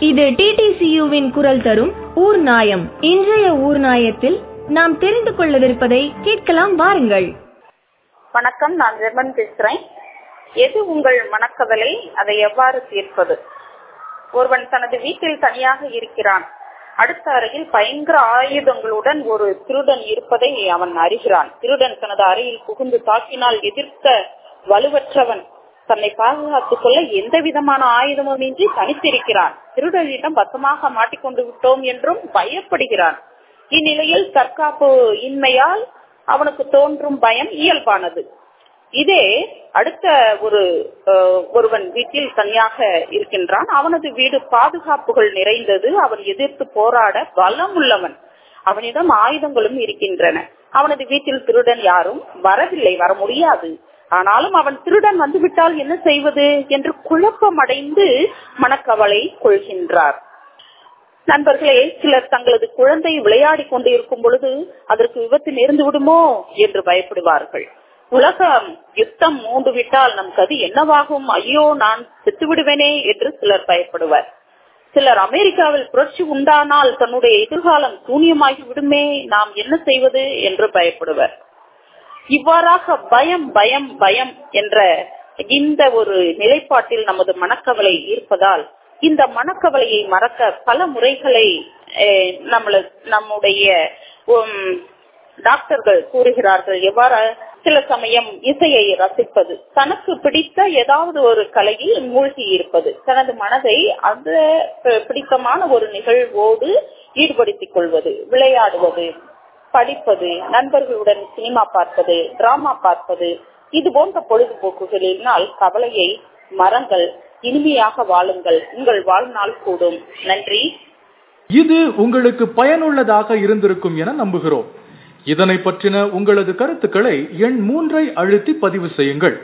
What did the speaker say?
இது டிடிசியுவின் குரல் தரும் ஊர் நாயம் இன்றைய ஊர் நாயத்தில் நாம் தெரிந்து கொள்ளவிருப்பதை கேட்கலாம் வாருங்கள் வணக்கம் நான் ஜெர்மன் பேசுறேன் எது உங்கள் மனக்கவலை அதை எவ்வாறு தீர்ப்பது ஒருவன் தனது வீட்டில் தனியாக இருக்கிறான் அடுத்த அறையில் பயங்கர ஆயுதங்களுடன் ஒரு திருடன் இருப்பதை அவன் அறிகிறான் திருடன் தனது அறையில் புகுந்து தாக்கினால் எதிர்க்க வலுவற்றவன் தன்னை பாதுகாத்துக் கொள்ள எந்த விதமான ஆயுதமும் இன்றி தனித்திருக்கிறான் திருடனிடம் பத்தமாக மாட்டிக்கொண்டு விட்டோம் என்றும் பயப்படுகிறான் இந்நிலையில் தற்காப்பு இன்மையால் அவனுக்கு தோன்றும் பயம் இயல்பானது இதே அடுத்த ஒரு ஒருவன் வீட்டில் தனியாக இருக்கின்றான் அவனது வீடு பாதுகாப்புகள் நிறைந்தது அவன் எதிர்த்து போராட பலம் உள்ளவன் அவனிடம் ஆயுதங்களும் இருக்கின்றன அவனது வீட்டில் திருடன் யாரும் வரவில்லை வர முடியாது ஆனாலும் அவன் திருடன் வந்துவிட்டால் என்ன செய்வது என்று குழப்பம் அடைந்து மனக்கவலை கொள்கின்றார் நண்பர்களே சிலர் தங்களது குழந்தை விளையாடி கொண்டு இருக்கும் பொழுது அதற்கு விபத்து நேர்ந்து விடுமோ என்று பயப்படுவார்கள் உலகம் யுத்தம் மூண்டு விட்டால் நம் கதி என்னவாகும் ஐயோ நான் செத்து விடுவேனே என்று சிலர் பயப்படுவர் சிலர் அமெரிக்காவில் புரட்சி உண்டானால் தன்னுடைய எதிர்காலம் சூன்யமாகி விடுமே நாம் என்ன செய்வது என்று பயப்படுவர் இவ்வாறாக பயம் பயம் பயம் என்ற இந்த ஒரு நிலைப்பாட்டில் நமது மனக்கவலை இருப்பதால் இந்த மனக்கவலையை மறக்க பல முறைகளை நம்மள நம்முடைய டாக்டர்கள் கூறுகிறார்கள் எவ்வாறு சில சமயம் இசையை ரசிப்பது தனக்கு பிடித்த ஏதாவது ஒரு கலையில் மூழ்கி இருப்பது தனது மனதை அந்த பிடித்தமான ஒரு நிகழ்வோடு ஈடுபடுத்திக் கொள்வது விளையாடுவது படிப்பது நண்பர்களுடன் சினிமா பார்ப்பது டிராமா பார்ப்பது இது போன்ற பொழுதுபோக்குகளினால் கவலையை மரங்கள் இனிமையாக வாழுங்கள் உங்கள் வாழ்நாள் கூடும் நன்றி இது உங்களுக்கு பயனுள்ளதாக இருந்திருக்கும் என நம்புகிறோம் இதனை பற்றின உங்களது கருத்துக்களை எண் மூன்றை அழுத்தி பதிவு செய்யுங்கள்